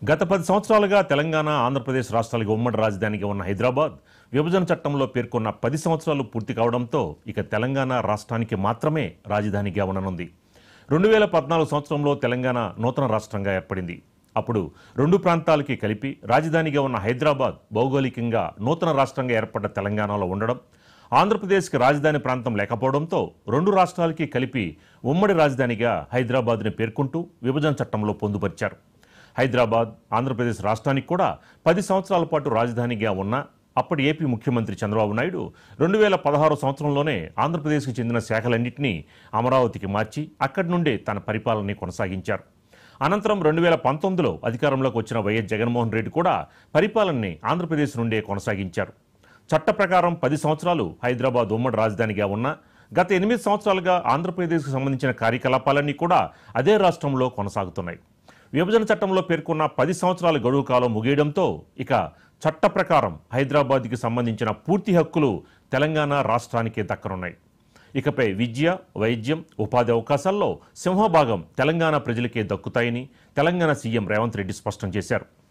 గత పది సంవత్సరాలుగా తెలంగాణ ఆంధ్రప్రదేశ్ రాష్ట్రాలకు ఉమ్మడి రాజధానిగా ఉన్న హైదరాబాద్ విభజన చట్టంలో పేర్కొన్న పది సంవత్సరాలు పూర్తి కావడంతో ఇక తెలంగాణ రాష్ట్రానికి మాత్రమే రాజధానిగా ఉండనుంది రెండు వేల పద్నాలుగు సంవత్సరంలో తెలంగాణ నూతన రాష్ట్రంగా ఏర్పడింది అప్పుడు రెండు ప్రాంతాలకి కలిపి రాజధానిగా ఉన్న హైదరాబాద్ భౌగోళికంగా నూతన రాష్ట్రంగా ఏర్పడ్డ తెలంగాణలో ఉండడం ఆంధ్రప్రదేశ్కి రాజధాని ప్రాంతం లేకపోవడంతో రెండు రాష్ట్రాలకి కలిపి ఉమ్మడి రాజధానిగా హైదరాబాద్ని పేర్కొంటూ విభజన చట్టంలో పొందుపరిచారు హైదరాబాద్ ఆంధ్రప్రదేశ్ రాష్ట్రానికి కూడా పది సంవత్సరాల పాటు రాజధానిగా ఉన్న అప్పటి ఏపీ ముఖ్యమంత్రి చంద్రబాబు నాయుడు రెండు వేల పదహారు సంవత్సరంలోనే ఆంధ్రప్రదేశ్కి చెందిన శాఖలన్నింటినీ అమరావతికి మార్చి అక్కడి నుండే తన పరిపాలనని కొనసాగించారు అనంతరం రెండు వేల పంతొమ్మిదిలో అధికారంలోకి వచ్చిన వైఎస్ జగన్మోహన్ రెడ్డి కూడా పరిపాలనని ఆంధ్రప్రదేశ్ నుండే కొనసాగించారు చట్ట ప్రకారం పది సంవత్సరాలు హైదరాబాద్ ఉమ్మడి రాజధానిగా ఉన్న గత ఎనిమిది సంవత్సరాలుగా ఆంధ్రప్రదేశ్కు సంబంధించిన కార్యకలాపాలన్నీ కూడా అదే రాష్ట్రంలో కొనసాగుతున్నాయి విభజన చట్టంలో పేర్కొన్న పది సంవత్సరాల గడువు కాలం ముగియడంతో ఇక చట్ట ప్రకారం హైదరాబాద్కి సంబంధించిన పూర్తి హక్కులు తెలంగాణ రాష్ట్రానికే దక్కనున్నాయి ఇకపై విద్య వైద్యం ఉపాధి అవకాశాల్లో సింహభాగం తెలంగాణ ప్రజలకే దక్కుతాయని తెలంగాణ సీఎం రేవంత్ రెడ్డి స్పష్టం చేశారు